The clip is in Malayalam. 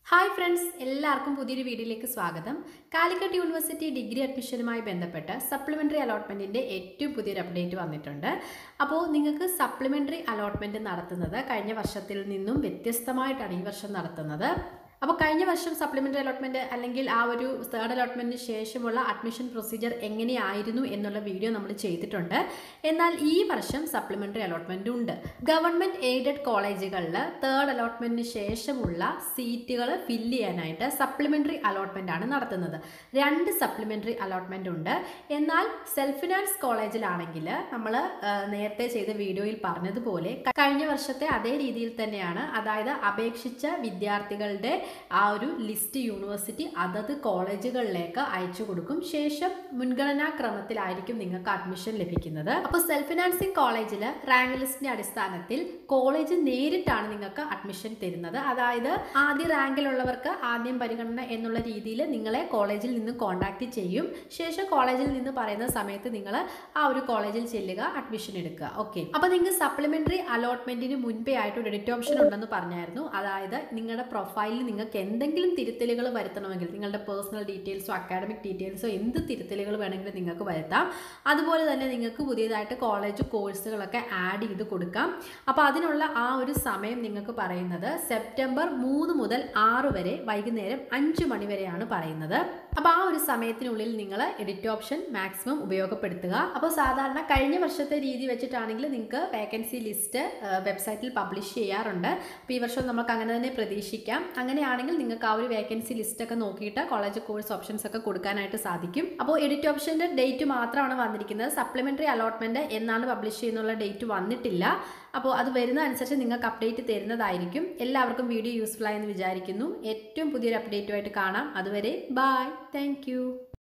ഹായ് ഫ്രണ്ട്സ് എല്ലാവർക്കും പുതിയൊരു വീഡിയോയിലേക്ക് സ്വാഗതം കാലിക്കറ്റ് യൂണിവേഴ്സിറ്റി ഡിഗ്രി അഡ്മിഷനുമായി ബന്ധപ്പെട്ട് സപ്ലിമെൻ്ററി അലോട്ട്മെൻറ്റിൻ്റെ ഏറ്റവും പുതിയൊരു അപ്ഡേറ്റ് വന്നിട്ടുണ്ട് അപ്പോൾ നിങ്ങൾക്ക് സപ്ലിമെൻ്ററി അലോട്ട്മെൻറ്റ് നടത്തുന്നത് കഴിഞ്ഞ വർഷത്തിൽ നിന്നും വ്യത്യസ്തമായിട്ടാണ് ഈ വർഷം നടത്തുന്നത് അപ്പോൾ കഴിഞ്ഞ വർഷം സപ്ലിമെൻ്ററി അലോട്ട്മെൻറ്റ് അല്ലെങ്കിൽ ആ ഒരു തേർഡ് അലോട്ട്മെൻറ്റിന് ശേഷമുള്ള അഡ്മിഷൻ പ്രൊസീജിയർ എങ്ങനെയായിരുന്നു എന്നുള്ള വീഡിയോ നമ്മൾ ചെയ്തിട്ടുണ്ട് എന്നാൽ ഈ വർഷം സപ്ലിമെൻ്ററി അലോട്ട്മെൻറ്റ് ഉണ്ട് ഗവൺമെൻറ് എയ്ഡഡ് കോളേജുകളിൽ തേർഡ് അലോട്ട്മെൻറ്റിന് ശേഷമുള്ള സീറ്റുകൾ ഫില്ല് ചെയ്യാനായിട്ട് സപ്ലിമെൻ്ററി അലോട്ട്മെൻ്റ് ആണ് നടത്തുന്നത് രണ്ട് സപ്ലിമെൻ്ററി അലോട്ട്മെൻ്റ് ഉണ്ട് എന്നാൽ സെൽഫ് ഫിനാൻസ് കോളേജിലാണെങ്കിൽ നമ്മൾ നേരത്തെ ചെയ്ത വീഡിയോയിൽ പറഞ്ഞതുപോലെ കഴിഞ്ഞ വർഷത്തെ അതേ രീതിയിൽ തന്നെയാണ് അതായത് അപേക്ഷിച്ച വിദ്യാർത്ഥികളുടെ ആ ഒരു ലിസ്റ്റ് യൂണിവേഴ്സിറ്റി അതത് കോളേജുകളിലേക്ക് അയച്ചു കൊടുക്കും ശേഷം മുൻഗണനാ ക്രമത്തിലായിരിക്കും നിങ്ങൾക്ക് അഡ്മിഷൻ ലഭിക്കുന്നത് അപ്പോൾ സെൽഫ് ഫിനാൻസിങ് കോളേജിൽ റാങ്ക് ലിസ്റ്റിന്റെ അടിസ്ഥാനത്തിൽ കോളേജ് നേരിട്ടാണ് നിങ്ങൾക്ക് അഡ്മിഷൻ തരുന്നത് അതായത് ആദ്യ റാങ്കിലുള്ളവർക്ക് ആദ്യം പരിഗണന എന്നുള്ള രീതിയിൽ നിങ്ങളെ കോളേജിൽ നിന്ന് കോൺടാക്ട് ചെയ്യും ശേഷം കോളേജിൽ നിന്ന് പറയുന്ന സമയത്ത് നിങ്ങൾ ആ ഒരു കോളേജിൽ ചെല്ലുക അഡ്മിഷൻ എടുക്കുക ഓക്കെ അപ്പോൾ നിങ്ങൾക്ക് സപ്ലിമെന്ററി അലോട്ട്മെന്റിന് മുൻപേ ആയിട്ട് ഒരു എഡിറ്റ് ഓപ്ഷൻ ഉണ്ടെന്ന് പറഞ്ഞായിരുന്നു അതായത് നിങ്ങളുടെ പ്രൊഫൈലിൽ നിങ്ങൾക്ക് എന്തെങ്കിലും തിരുത്തലുകൾ വരുത്തണമെങ്കിൽ നിങ്ങളുടെ പേഴ്സണൽ ഡീറ്റെയിൽസോ അക്കാഡമിക് ഡീറ്റെയിൽസോ എന്ത് തിരുത്തലുകൾ വേണമെങ്കിലും നിങ്ങൾക്ക് വരുത്താം അതുപോലെ തന്നെ നിങ്ങൾക്ക് പുതിയതായിട്ട് കോളേജ് കോഴ്സുകളൊക്കെ ആഡ് ചെയ്ത് കൊടുക്കാം അപ്പോൾ അതിനുള്ള ആ ഒരു സമയം നിങ്ങൾക്ക് പറയുന്നത് സെപ്റ്റംബർ മൂന്ന് മുതൽ ആറ് വരെ വൈകുന്നേരം അഞ്ച് മണി വരെയാണ് പറയുന്നത് അപ്പോൾ ആ ഒരു സമയത്തിനുള്ളിൽ നിങ്ങൾ എഡിറ്റ് ഓപ്ഷൻ മാക്സിമം ഉപയോഗപ്പെടുത്തുക അപ്പോൾ സാധാരണ കഴിഞ്ഞ വർഷത്തെ രീതി വെച്ചിട്ടാണെങ്കിൽ നിങ്ങൾക്ക് വേക്കൻസി ലിസ്റ്റ് വെബ്സൈറ്റിൽ പബ്ലിഷ് ചെയ്യാറുണ്ട് അപ്പോൾ ഈ വർഷം നമുക്ക് അങ്ങനെ തന്നെ പ്രതീക്ഷിക്കാം അങ്ങനെയാണെങ്കിൽ നിങ്ങൾക്ക് ആ ഒരു വേക്കൻസി ലിസ്റ്റ് ഒക്കെ നോക്കിയിട്ട് കോളേജ് കോഴ്സ് ഓപ്ഷൻസ് ഒക്കെ കൊടുക്കാനായിട്ട് സാധിക്കും അപ്പോൾ എഡിറ്റ് ഓപ്ഷൻ്റെ ഡേറ്റ് മാത്രമാണ് വന്നിരിക്കുന്നത് സപ്ലിമെൻ്ററി അലോട്ട്മെൻറ്റ് എന്നാണ് പബ്ലിഷ് ചെയ്യുന്നുള്ള ഡേറ്റ് വന്നിട്ടില്ല അപ്പോൾ അത് വരുന്ന അനുസരിച്ച് നിങ്ങൾക്ക് അപ്ഡേറ്റ് തരുന്നതായിരിക്കും എല്ലാവർക്കും വീഡിയോ യൂസ്ഫുൾ ആയെന്ന് വിചാരിക്കുന്നു ഏറ്റവും പുതിയൊരു അപ്ഡേറ്റുമായിട്ട് കാണാം അതുവരെ ബായ് താങ്ക്